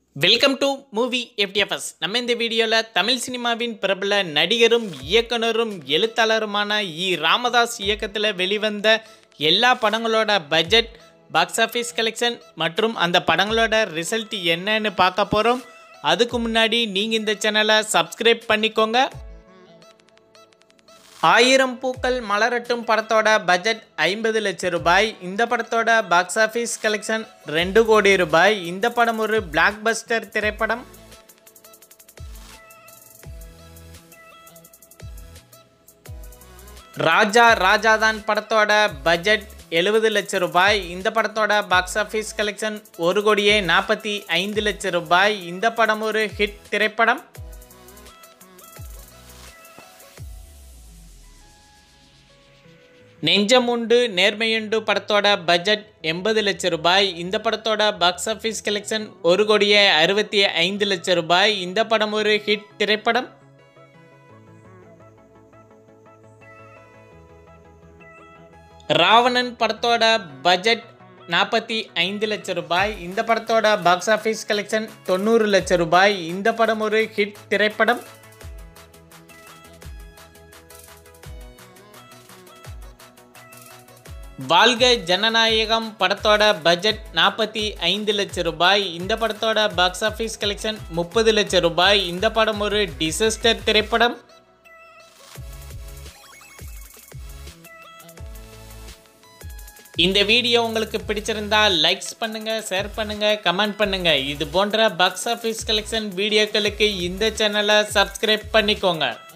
welcome to movie FDFS நம்ம இந்த வீடியோவில் தமிழ் சினிமாவின் பிரபல நடிகரும் இயக்குனரும் எழுத்தாளருமான இ ராமதாஸ் இயக்கத்தில் வெளிவந்த எல்லா படங்களோட பட்ஜெட் பாக்ஸ் ஆஃபீஸ் கலெக்ஷன் மற்றும் அந்த படங்களோட ரிசல்ட் என்னன்னு பார்க்க போகிறோம் அதுக்கு முன்னாடி நீங்கள் இந்த சேனலை சப்ஸ்கிரைப் பண்ணிக்கோங்க ஆயிரம் பூக்கள் மலரட்டும் படத்தோட பட்ஜெட் ஐம்பது லட்சம் ரூபாய் இந்த படத்தோட பாக்ஸ் ஆஃபீஸ் கலெக்ஷன் ரெண்டு கோடி ரூபாய் இந்த படம் ஒரு பிளாக் பஸ்டர் திரைப்படம் ராஜா ராஜாதான் படத்தோட பட்ஜெட் எழுபது லட்சம் ரூபாய் இந்த படத்தோட பாக்ஸ் ஆஃபீஸ் கலெக்ஷன் ஒரு கோடியே நாற்பத்தி ஐந்து லட்சம் ரூபாய் இந்த படம் ஒரு ஹிட் திரைப்படம் நெஞ்சமுண்டு நேர்மையுண்டு படத்தோட பட்ஜெட் எண்பது லட்சம் ரூபாய் இந்த படத்தோட பாக்ஸ் ஆஃபீஸ் கலெக்ஷன் ஒரு கோடியே அறுபத்தி ஐந்து லட்சம் ரூபாய் இந்த படம் ஒரு ஹிட் திரைப்படம் ராவணன் படத்தோட பட்ஜெட் நாற்பத்தி ஐந்து லட்சம் ரூபாய் இந்த படத்தோட பாக்ஸ் ஆஃபீஸ் கலெக்ஷன் தொண்ணூறு லட்சம் ரூபாய் இந்த படம் ஒரு ஹிட் திரைப்படம் வாழ்க ஜனநாயகம் படத்தோட பட்ஜெட் நாற்பத்தி ஐந்து லட்சம் ரூபாய் இந்த படத்தோட பாக்ஸ் ஆஃபீஸ் கலெக்ஷன் முப்பது லட்சம் ரூபாய் இந்த படம் ஒரு டிசாஸ்டர் திரைப்படம் இந்த வீடியோ உங்களுக்கு பிடிச்சிருந்தா லைக்ஸ் பண்ணுங்க ஷேர் பண்ணுங்க கமெண்ட் பண்ணுங்க இது போன்ற பாக்ஸ் ஆஃபீஸ் கலெக்ஷன் வீடியோக்களுக்கு இந்த சேனலை சப்ஸ்கிரைப் பண்ணிக்கோங்க